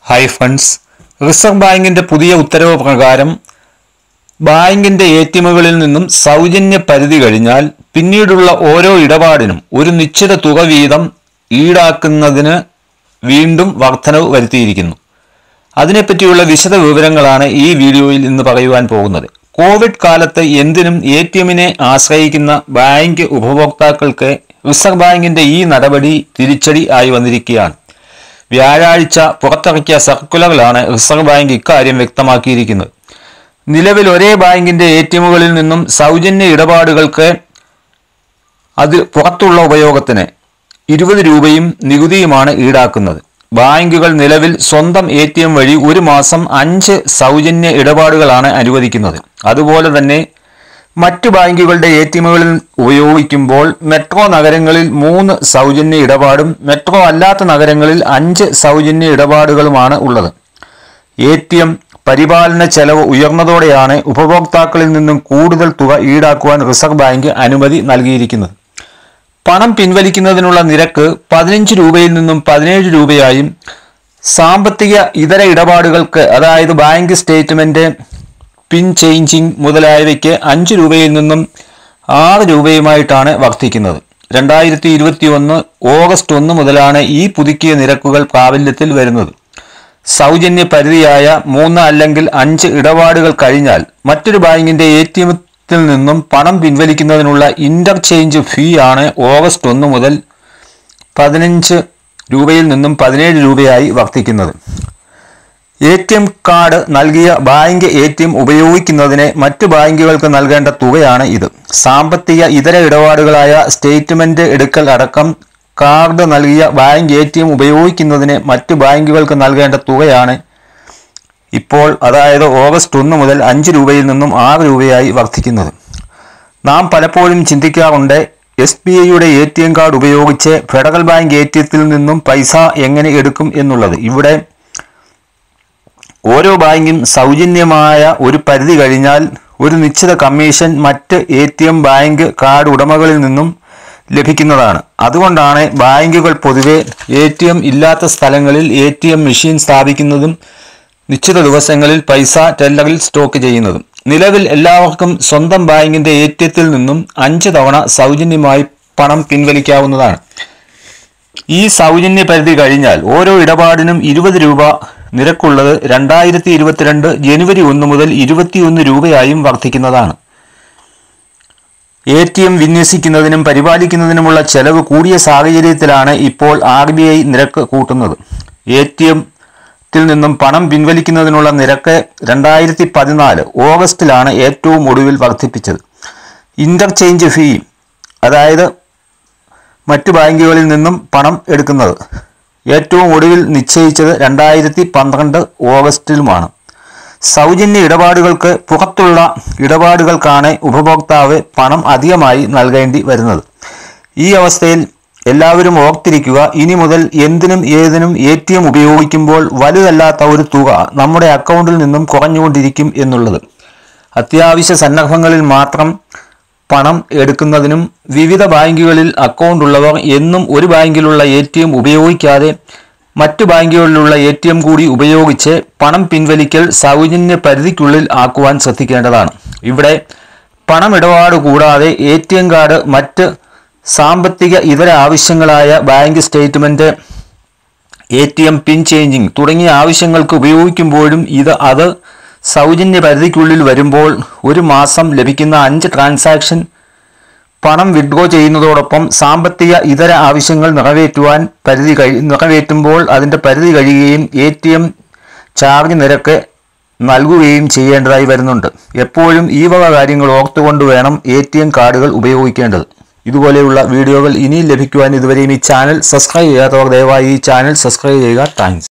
hi funds reserve ബാങ്കിന്റെ പുതിയ ഉത്തരവ് പ്രകാരം ബാങ്കിന്റെ എ ടി എമ്മുകളിൽ നിന്നും സൗജന്യ പരിധി കഴിഞ്ഞാൽ പിന്നീടുള്ള ഓരോ ഇടപാടിനും ഒരു നിശ്ചിത തുക വീതം ഈടാക്കുന്നതിന് വീണ്ടും വർധനവ് വരുത്തിയിരിക്കുന്നു അതിനെപ്പറ്റിയുള്ള വിശദ വിവരങ്ങളാണ് ഈ വീഡിയോയിൽ ഇന്ന് പറയുവാൻ പോകുന്നത് കോവിഡ് കാലത്ത് എന്തിനും എ ടി എമ്മിനെ ആശ്രയിക്കുന്ന ബാങ്ക് ഉപഭോക്താക്കൾക്ക് റിസർവ് ബാങ്കിന്റെ ഈ നടപടി തിരിച്ചടി ആയി വന്നിരിക്കുകയാണ് വ്യാഴാഴ്ച പുറത്തിറക്കിയ സർക്കുലറിലാണ് റിസർവ് ബാങ്ക് ഇക്കാര്യം വ്യക്തമാക്കിയിരിക്കുന്നത് നിലവിൽ ഒരേ ബാങ്കിന്റെ എ ടി എമ്മുകളിൽ നിന്നും സൗജന്യ ഇടപാടുകൾക്ക് അത് പുറത്തുള്ള ഉപയോഗത്തിന് ഇരുപത് രൂപയും നികുതിയുമാണ് ഈടാക്കുന്നത് ബാങ്കുകൾ നിലവിൽ സ്വന്തം എ ടി എം വഴി ഒരു മാസം അഞ്ച് സൗജന്യ ഇടപാടുകളാണ് അനുവദിക്കുന്നത് അതുപോലെ തന്നെ മറ്റു ബാങ്കുകളുടെ എ ടി എമ്മുകളിൽ ഉപയോഗിക്കുമ്പോൾ മെട്രോ നഗരങ്ങളിൽ മൂന്ന് സൗജന്യ ഇടപാടും മെട്രോ അല്ലാത്ത നഗരങ്ങളിൽ അഞ്ച് സൗജന്യ ഇടപാടുകളുമാണ് ഉള്ളത് എ ടി എം പരിപാലന ചെലവ് ഉയർന്നതോടെയാണ് ഉപഭോക്താക്കളിൽ നിന്നും കൂടുതൽ തുക ഈടാക്കുവാൻ റിസർവ് ബാങ്ക് അനുമതി നൽകിയിരിക്കുന്നത് പണം പിൻവലിക്കുന്നതിനുള്ള നിരക്ക് പതിനഞ്ച് രൂപയിൽ നിന്നും പതിനേഴ് രൂപയായും സാമ്പത്തിക ഇതര ഇടപാടുകൾക്ക് അതായത് ബാങ്ക് സ്റ്റേറ്റ്മെന്റ് പിൻ ചേഞ്ചിങ് മുതലായവയ്ക്ക് അഞ്ച് രൂപയിൽ നിന്നും ആറ് രൂപയുമായിട്ടാണ് വർദ്ധിക്കുന്നത് രണ്ടായിരത്തി ഇരുപത്തി ഒന്ന് ഓഗസ്റ്റ് ഒന്ന് മുതലാണ് ഈ പുതുക്കിയ നിരക്കുകൾ പ്രാബല്യത്തിൽ വരുന്നത് സൗജന്യ പരിധിയായ മൂന്ന് അല്ലെങ്കിൽ അഞ്ച് ഇടപാടുകൾ കഴിഞ്ഞാൽ മറ്റൊരു ബാങ്കിന്റെ എ ടി എമ്മത്തിൽ നിന്നും പണം പിൻവലിക്കുന്നതിനുള്ള ഇന്റർചേഞ്ച് ഫീ ആണ് ഓഗസ്റ്റ് ഒന്ന് മുതൽ പതിനഞ്ച് രൂപയിൽ നിന്നും പതിനേഴ് രൂപയായി വർദ്ധിക്കുന്നത് എ ടി എം കാർഡ് നൽകിയ ബാങ്ക് എ ടി എം ഉപയോഗിക്കുന്നതിന് മറ്റു ബാങ്കുകൾക്ക് നൽകേണ്ട തുകയാണ് ഇത് സാമ്പത്തിക ഇതര ഇടപാടുകളായ സ്റ്റേറ്റ്മെന്റ് എടുക്കൽ അടക്കം കാർഡ് നൽകിയ ബാങ്ക് എ ടി എം ഉപയോഗിക്കുന്നതിന് മറ്റു ബാങ്കുകൾക്ക് നൽകേണ്ട തുകയാണ് ഇപ്പോൾ അതായത് ഓഗസ്റ്റ് ഒന്ന് മുതൽ അഞ്ച് രൂപയിൽ നിന്നും ആറ് രൂപയായി വർദ്ധിക്കുന്നത് നാം പലപ്പോഴും ചിന്തിക്കാറുണ്ട് എസ് ബി ഐയുടെ എ ടി എം കാർഡ് ഉപയോഗിച്ച് ഫെഡറൽ ബാങ്ക് എ ടി എത്തിൽ നിന്നും പൈസ എങ്ങനെ എടുക്കും എന്നുള്ളത് ഇവിടെ ഓരോ ബാങ്കും സൗജന്യമായ ഒരു പരിധി കഴിഞ്ഞാൽ ഒരു നിശ്ചിത കമ്മീഷൻ മറ്റ് A T M bank card ഉടമകളിൽ നിന്നും ലഭിക്കുന്നതാണ് അതുകൊണ്ടാണ് ബാങ്കുകൾ പൊതുവെ എ ടി എം ഇല്ലാത്ത സ്ഥലങ്ങളിൽ എ ടി എം മെഷീൻ സ്ഥാപിക്കുന്നതും നിശ്ചിത ദിവസങ്ങളിൽ പൈസ ടെല്ലറിൽ സ്റ്റോക്ക് ചെയ്യുന്നതും നിലവിൽ എല്ലാവർക്കും സ്വന്തം ബാങ്കിന്റെ എ ടി എത്തിൽ നിന്നും അഞ്ച് തവണ സൗജന്യമായി പണം പിൻവലിക്കാവുന്നതാണ് ഈ സൗജന്യ പരിധി കഴിഞ്ഞാൽ ഓരോ ഇടപാടിനും ഇരുപത് രൂപ നിരക്കുള്ളത് രണ്ടായിരത്തി ഇരുപത്തിരണ്ട് ജനുവരി ഒന്ന് മുതൽ ഇരുപത്തിയൊന്ന് രൂപയായും വർദ്ധിക്കുന്നതാണ് എ ടി എം വിന്യസിക്കുന്നതിനും പരിപാലിക്കുന്നതിനുമുള്ള ചെലവ് കൂടിയ സാഹചര്യത്തിലാണ് ഇപ്പോൾ ആർ ബി ഐ നിരക്ക് കൂട്ടുന്നത് എ ടി എമ്മിൽ നിന്നും പണം പിൻവലിക്കുന്നതിനുള്ള നിരക്ക് രണ്ടായിരത്തി പതിനാല് ഓഗസ്റ്റിലാണ് ഏറ്റവും ഒടുവിൽ വർദ്ധിപ്പിച്ചത് ഇന്റർചേഞ്ച് ഫീ അതായത് മറ്റു ബാങ്കുകളിൽ നിന്നും പണം എടുക്കുന്നത് ഏറ്റവും ഒടുവിൽ നിശ്ചയിച്ചത് രണ്ടായിരത്തി പന്ത്രണ്ട് ഓഗസ്റ്റിലുമാണ് സൗജന്യ ഇടപാടുകൾക്ക് പുറത്തുള്ള ഇടപാടുകൾക്കാണ് ഉപഭോക്താവ് പണം അധികമായി നൽകേണ്ടി വരുന്നത് ഈ അവസ്ഥയിൽ എല്ലാവരും ഓർത്തിരിക്കുക ഇനി മുതൽ എന്തിനും ഏതിനും എ ടി എം ഉപയോഗിക്കുമ്പോൾ വലുതല്ലാത്ത ഒരു തുക നമ്മുടെ അക്കൗണ്ടിൽ നിന്നും കുറഞ്ഞുകൊണ്ടിരിക്കും എന്നുള്ളത് അത്യാവശ്യ സന്ദർഭങ്ങളിൽ മാത്രം പണം എടുക്കുന്നതിനും വിവിധ ബാങ്കുകളിൽ അക്കൗണ്ട് ഉള്ളവർ എന്നും ഒരു ബാങ്കിലുള്ള എ ടി എം ഉപയോഗിക്കാതെ മറ്റു ബാങ്കുകളിലുള്ള എ ടി എം കൂടി ഉപയോഗിച്ച് പണം പിൻവലിക്കൽ സൗജന്യ പരിധിക്കുള്ളിൽ ആക്കുവാൻ ശ്രദ്ധിക്കേണ്ടതാണ് ഇവിടെ പണമിടപാട് കൂടാതെ എ ടി എം കാർഡ് മറ്റ് സാമ്പത്തിക ഇതര ആവശ്യങ്ങളായ bank statement A T M pin changing തുടങ്ങിയ ആവശ്യങ്ങൾക്ക് ഉപയോഗിക്കുമ്പോഴും ഇത് അത് സൗജന്യ പരിധിക്കുള്ളിൽ വരുമ്പോൾ ഒരു മാസം ലഭിക്കുന്ന അഞ്ച് ട്രാൻസാക്ഷൻ പണം വിഡ്രോ ചെയ്യുന്നതോടൊപ്പം സാമ്പത്തിക ഇതര ആവശ്യങ്ങൾ നിറവേറ്റുവാൻ പരിധി കഴി നിറവേറ്റുമ്പോൾ അതിൻ്റെ പരിധി കഴിയുകയും എ ടി എം ചാർജ് നിരക്ക് നൽകുകയും ചെയ്യേണ്ടതായി വരുന്നുണ്ട് എപ്പോഴും ഈ വക കാര്യങ്ങൾ ഓർത്തുകൊണ്ട് വേണം എ ടി എം കാർഡുകൾ ഉപയോഗിക്കേണ്ടത് ഇതുപോലെയുള്ള വീഡിയോകൾ ഇനിയും ലഭിക്കുവാൻ ഇതുവരെയും ഈ ചാനൽ സബ്സ്ക്രൈബ് ചെയ്യാത്തവർ ദയവായി ഈ ചാനൽ സബ്സ്ക്രൈബ് ചെയ്യുക താങ്ക്സ്